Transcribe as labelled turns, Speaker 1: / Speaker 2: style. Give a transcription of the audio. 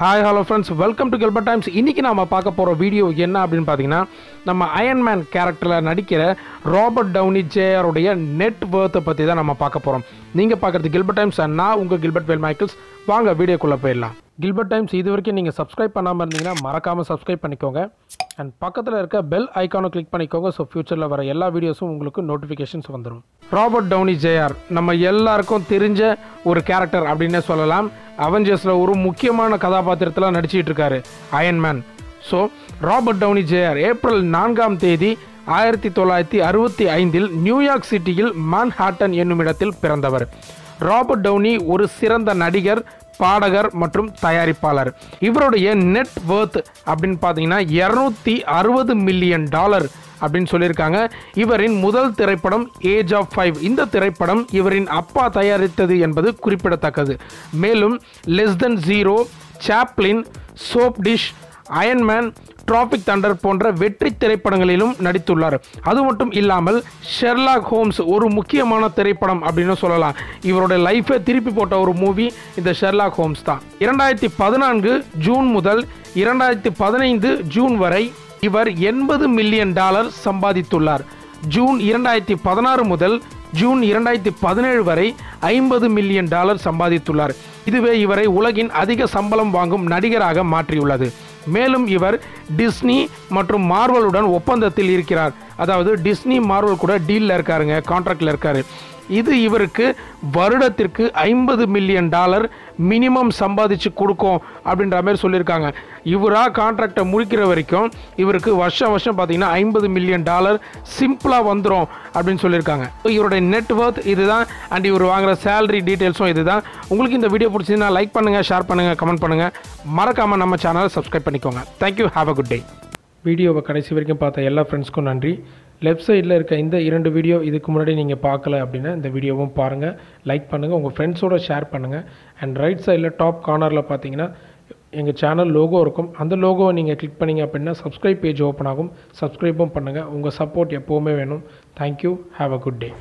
Speaker 1: hi hello friends welcome to கெல்பர்ட் Times இன்றைக்கி நாம பார்க்க போகிற வீடியோ என்ன அப்படின்னு பார்த்தீங்கன்னா நம்ம அயன்மேன் கேரக்டரில் நடிக்கிற ராபர்ட் டவுனி ஜேஆருடைய நெட் வேர்த்தை பற்றி தான் நம்ம பார்க்க போகிறோம் நீங்கள் பார்க்குறது கில்பர்ட் டைம்ஸ் and நான் உங்கள் கில்பர்ட் வெல் மைக்கிள்ஸ் வாங்க வீடியோக்குள்ளே போயிடலாம் கில்பர்ட் டைம்ஸ் இது வரைக்கும் நீங்கள் சப்ஸ்கிரைப் பண்ணாமல் இருந்தீங்கன்னா மறக்காமல் சப்ஸ்கிரைப் பண்ணிக்கோங்க அண்ட் பக்கத்தில் இருக்க பெல் ஐக்கானை கிளிக் பண்ணிக்கோங்க ஸோ ஃப்யூச்சரில் வர எல்லா வீடியோஸும் உங்களுக்கு நோட்டிஃபிகேஷன்ஸ் வந்துடும் ராபர்ட் டவுனி ஜேஆர் நம்ம எல்லாருக்கும் தெரிஞ்ச ஒரு கேரக்டர் அப்படின்னே சொல்லலாம் அவெஞ்சர்ஸில் ஒரு முக்கியமான கதாபாத்திரத்தில் நடிச்சிட்டு இருக்காரு Iron Man so Robert Downey J R நான்காம் தேதி ஆயிரத்தி தொள்ளாயிரத்தி அறுபத்தி ஐந்தில் நியூயார்க் சிட்டியில் மான்ஹாட்டன் என்னும் இடத்தில் பிறந்தவர் ராபர்ட் டவுனி ஒரு சிறந்த நடிகர் பாடகர் மற்றும் தயாரிப்பாளர் இவருடைய நெட் worth அப்படின்னு பார்த்தீங்கன்னா இரநூத்தி அறுபது மில்லியன் டாலர் அப்படின்னு சொல்லியிருக்காங்க இவரின் முதல் திரைப்படம் ஏஜ் ஆஃப் ஃபைவ் இந்த திரைப்படம் இவரின் அப்பா தயாரித்தது என்பது குறிப்பிடத்தக்கது மேலும் Less Than Zero Chaplin Soapdish Iron Man Tropic Thunder போன்ற வெற்றி திரைப்படங்களிலும் நடித்துள்ளார் அது மட்டும் இல்லாமல் ஷெர்லாக் ஹோம்ஸ் ஒரு முக்கியமான திரைப்படம் அப்படின்னு சொல்லலாம் இவருடைய லைஃபை திருப்பி போட்ட ஒரு மூவி இந்த ஷெர்லாக் ஹோம்ஸ் தான் இரண்டாயிரத்தி பதினான்கு ஜூன் முதல் இரண்டாயிரத்தி பதினைந்து ஜூன் வரை இவர் எண்பது மில்லியன் டாலர் சம்பாதித்துள்ளார் ஜூன் இரண்டாயிரத்தி பதினாறு முதல் ஜூன் இரண்டாயிரத்தி பதினேழு வரை ஐம்பது மில்லியன் டாலர் சம்பாதித்துள்ளார் இதுவே இவரை உலகின் அதிக சம்பளம் வாங்கும் நடிகராக மாற்றியுள்ளது மேலும் இவர் டிஸ்னி மற்றும் மார்வலுடன் ஒப்பந்தத்தில் இருக்கிறார் அதாவது டிஸ்னி மார்வல் கூட டீலில் இருக்காருங்க கான்ட்ராக்டில் இருக்காரு இது இவருக்கு வருடத்திற்கு ஐம்பது மில்லியன் டாலர் மினிமம் சம்பாதிச்சு கொடுக்கும் அப்படின்ற மாதிரி சொல்லியிருக்காங்க இவராக கான்ட்ராக்டை முடிக்கிற வரைக்கும் இவருக்கு வருஷம் வருஷம் பார்த்தீங்கன்னா ஐம்பது மில்லியன் டாலர் சிம்பிளாக வந்துடும் அப்படின்னு சொல்லியிருக்காங்க So, இவருடைய நெட் ஒர்த் இதுதான் அண்ட் இவர் வாங்குற சேலரி டீட்டெயில்ஸும் இதுதான் உங்களுக்கு இந்த வீடியோ பிடிச்சிருந்தா லைக் பண்ணுங்கள் ஷேர் பண்ணுங்கள் கமெண்ட் பண்ணுங்கள் மறக்காமல் நம்ம சேனலை சப்ஸ்கிரைப் பண்ணிக்கோங்க thank you have a good day வீடியோவை கடைசி வரைக்கும் பார்த்த எல்லா ஃப்ரெண்ட்ஸ்க்கும் நன்றி லெஃப்ட் சைடில் இருக்க இந்த இரண்டு வீடியோ இதுக்கு முன்னாடி நீங்கள் பார்க்கல அப்படின்னா இந்த வீடியோவும் பாருங்கள் லைக் பண்ணுங்கள் உங்கள் ஃப்ரெண்ட்ஸோட ஷேர் பண்ணுங்கள் அண்ட் ரைட் சைடில் டாப் கார்னரில் பார்த்தீங்கன்னா எங்கள் சேனல் லோகோ இருக்கும் அந்த லோகோவை நீங்கள் கிளிக் பண்ணீங்க அப்படின்னா சப்ஸ்கிரைப் பேஜ் ஓப்பன் ஆகும் சப்ஸ்கிரைப்பும் பண்ணுங்கள் உங்கள் சப்போர்ட் எப்போவுமே வேணும் thank you have a good day